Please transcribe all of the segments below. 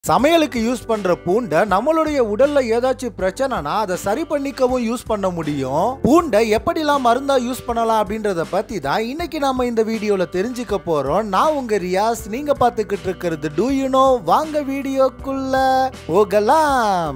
சமையலுக்கு யூஸ் பண்ற பூண்டை நம்மளுடைய உடல்ல ஏதாச்சும் பிரச்சனைனா அதை சரி பண்ணிக்கவும் யூஸ் பண்ண முடியும் பூண்டை எப்படிலாம் மருந்தா யூஸ் பண்ணலாம் அப்படின்றத பத்தி தான் இன்னைக்கு நாம இந்த வீடியோல தெரிஞ்சுக்க போறோம் நான் உங்க ரியாஸ் நீங்க பாத்துக்கிட்டு இருக்கிறது டூ யூ நோ வாங்க வீடியோக்குள்ள போகலாம்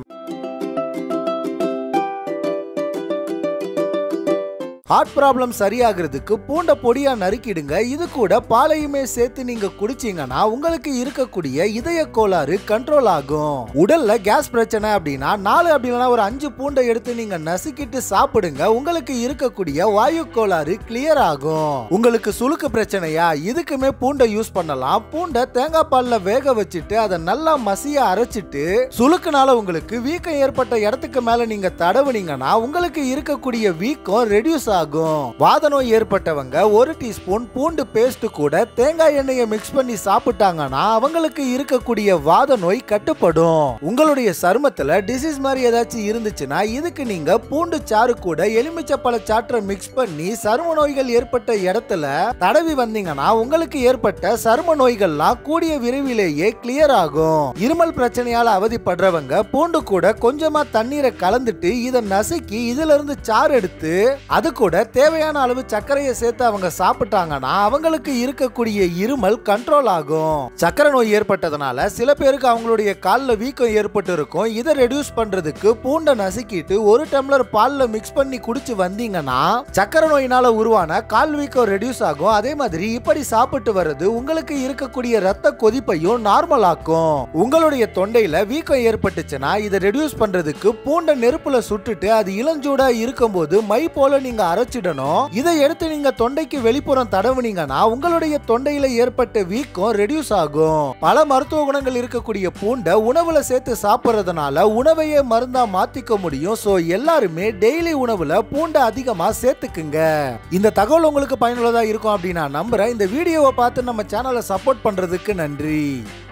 ஹார்ட் ப்ராப்ளம் சரியாகிறதுக்கு பூண்டை பொடியா நறுக்கிடுங்க இது கூட பாலையுமே சேர்த்து நீங்க குடிச்சீங்கன்னா உங்களுக்கு இருக்கக்கூடிய இதய கோளாறு கண்ட்ரோல் ஆகும் உடல்ல கேஸ் பிரச்சனை அப்படின்னா நாலு அப்படின்னா ஒரு அஞ்சு பூண்டை எடுத்து நீங்க நசுக்கிட்டு சாப்பிடுங்க உங்களுக்கு இருக்கக்கூடிய வாயு கோளாறு கிளியர் ஆகும் உங்களுக்கு சுளுக்கு பிரச்சனையா இதுக்குமே பூண்டை யூஸ் பண்ணலாம் பூண்டை தேங்காய் பால்ல வேக வச்சுட்டு அதை நல்லா மசிய அரைச்சிட்டு சுளுக்குனால உங்களுக்கு வீக்கம் ஏற்பட்ட இடத்துக்கு மேல நீங்க தடவுனீங்கன்னா உங்களுக்கு இருக்கக்கூடிய வீக்கம் ரெடியூஸ் ஆகும் வாத நோய் ஏற்பட்டவங்க ஒரு டீஸ்பூன் பூண்டு பேஸ்ட் கூட தேங்காய் எண்ணெயை மிக்ஸ் பண்ணி சாப்பிட்டாங்கன்னா அவங்களுக்கு இருக்கக்கூடிய வாத நோய் கட்டுப்படும் உங்களுடைய சருமத்துல டிசீஸ் மாதிரி ஏதாச்சும் இருந்துச்சுன்னா இதுக்கு நீங்க பூண்டு சாறு கூட எலுமிச்சை பழ சாற்றை மிக்ஸ் பண்ணி சரும நோய்கள் ஏற்பட்ட இடத்துல தடவி வந்தீங்கன்னா உங்களுக்கு ஏற்பட்ட சரும நோய்கள்லாம் கூடிய விரைவிலேயே கிளியர் ஆகும் இருமல் பிரச்சனையால அவதிப்படுறவங்க பூண்டு கூட கொஞ்சமா தண்ணீரை கலந்துட்டு இதை நசுக்கி இதுல இருந்து சாறு எடுத்து அது கூட தேவையான அளவு சர்க்கரையை சேர்த்து அவங்க சாப்பிட்டாங்கன்னா அவங்களுக்கு இருக்கக்கூடிய இருமல் கண்ட்ரோல் ஆகும் சக்கரை நோய் ஏற்பட்டதுனால சில பேருக்கு அவங்களுடைய கால்ல வீக்கம் ஏற்பட்டு இருக்கும் இதை ரெடியூஸ் பண்றதுக்கு பூண்டை நசுக்கிட்டு ஒரு டம்ளர் பால்ல மிக்ஸ் பண்ணி குடிச்சு வந்தீங்கன்னா சக்கரை நோயினால உருவான கால் வீக்கம் ரெடியூஸ் ஆகும் அதே மாதிரி இப்படி சாப்பிட்டு வர்றது உங்களுக்கு இருக்கக்கூடிய ரத்த கொதிப்பையும் நார்மல் ஆக்கும் உங்களுடைய தொண்டையில வீக்கம் ஏற்பட்டுச்சுன்னா இதை ரெடியூஸ் பண்றதுக்கு பூண்டை நெருப்புல சுட்டுட்டு அது இளஞ்சூடா இருக்கும்போது மை போல நீங்க அரைச்சிடணும் இதை எடுத்து நீங்க தொண்டைக்கு வெளிப்புறம் தடவுனீங்கன்னா உங்களுடைய தொண்டையில ஏற்பட்ட வீக்கம் ரெடியூஸ் ஆகும் பல மருத்துவ குணங்கள் இருக்கக்கூடிய பூண்டை உணவுல சேர்த்து சாப்பிடுறதுனால உணவையே மருந்தா மாத்திக்க முடியும் சோ எல்லாருமே டெய்லி உணவுல பூண்டை அதிகமா சேர்த்துக்குங்க இந்த தகவல் உங்களுக்கு பயனுள்ளதா இருக்கும் அப்படின்னு நான் நம்புறேன் இந்த வீடியோவை பார்த்து நம்ம சேனலை சப்போர்ட் பண்றதுக்கு நன்றி